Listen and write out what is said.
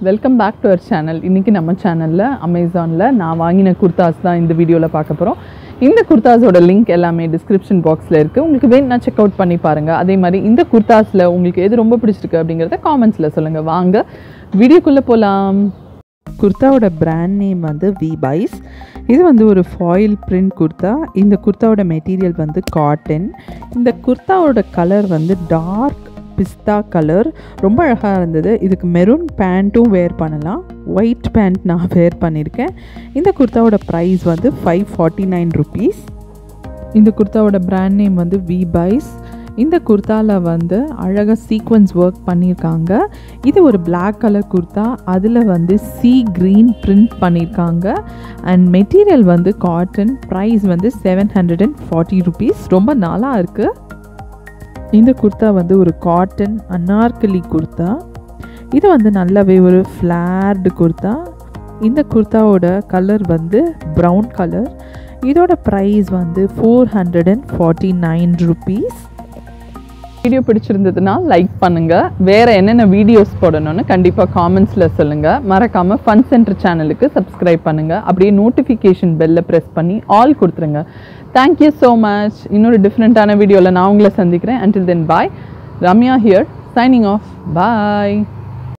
welcome back to our channel இன்றைக்கி நம்ம சேனலில் அமேசானில் நான் வாங்கின குர்தாஸ் தான் இந்த வீடியோவில் பார்க்க போகிறோம் இந்த குர்தாஸோட லிங்க் எல்லாமே டிஸ்கிரிப்ஷன் பாக்ஸில் இருக்குது உங்களுக்கு வேணும்னா செக் அவுட் பண்ணி பாருங்கள் அதே மாதிரி இந்த குர்தாஸில் உங்களுக்கு எது ரொம்ப பிடிச்சிருக்கு அப்படிங்கிறத காமெண்ட்ஸில் சொல்லுங்கள் வாங்க வீடியோக்குள்ளே போகலாம் குர்தாவோட பிராண்ட் நேம் வந்து வி பைஸ் இது வந்து ஒரு ஃபாயில் பிரிண்ட் குர்தா இந்த குர்தாவோட மெட்டீரியல் வந்து காட்டன் இந்த குர்தாவோட கலர் வந்து டார்க் பிஸ்தா கலர் ரொம்ப அழகாக இருந்தது இதுக்கு மெரூன் பேண்ட்டும் வேர் பண்ணலாம் ஒயிட் பேண்ட் நான் வேர் பண்ணியிருக்கேன் இந்த குர்தாவோட ப்ரைஸ் வந்து ஃபைவ் ஃபார்ட்டி நைன் ருபீஸ் இந்த குர்தாவோட பிராண்ட் நேம் வந்து வி பைஸ் இந்த குர்தாவில் வந்து அழகாக சீக்வன்ஸ் ஒர்க் பண்ணியிருக்காங்க இது ஒரு Black கலர் குர்தா அதில் வந்து சி க்ரீன் பிரிண்ட் பண்ணியிருக்காங்க அண்ட் மெட்டீரியல் வந்து காட்டன் ப்ரைஸ் வந்து seven hundred and forty rupees ரொம்ப நாளாக இருக்குது இந்த குர்தா வந்து ஒரு காட்டன் அனார்கலி குர்தா இது வந்து நல்லாவே ஒரு ஃப்ளார்டு குர்தா இந்த குர்தாவோட கலர் வந்து ப்ரௌன் கலர் இதோட ப்ரைஸ் வந்து four hundred and forty nine rupees video பிடிச்சிருந்ததுன்னா லைக் பண்ணுங்கள் வேறு என்னென்ன வீடியோஸ் போடணும்னு கண்டிப்பாக காமெண்ட்ஸில் சொல்லுங்கள் மறக்காமல் ஃபன் சென்டர் சேனலுக்கு சப்ஸ்கிரைப் பண்ணுங்கள் அப்படியே நோட்டிஃபிகேஷன் பெல்லை ப்ரெஸ் பண்ணி ஆல் கொடுத்துருங்க தேங்க்யூ ஸோ மச் இன்னொரு டிஃப்ரெண்ட்டான வீடியோவில் நான் உங்களை சந்திக்கிறேன் until then bye Ramya here signing off bye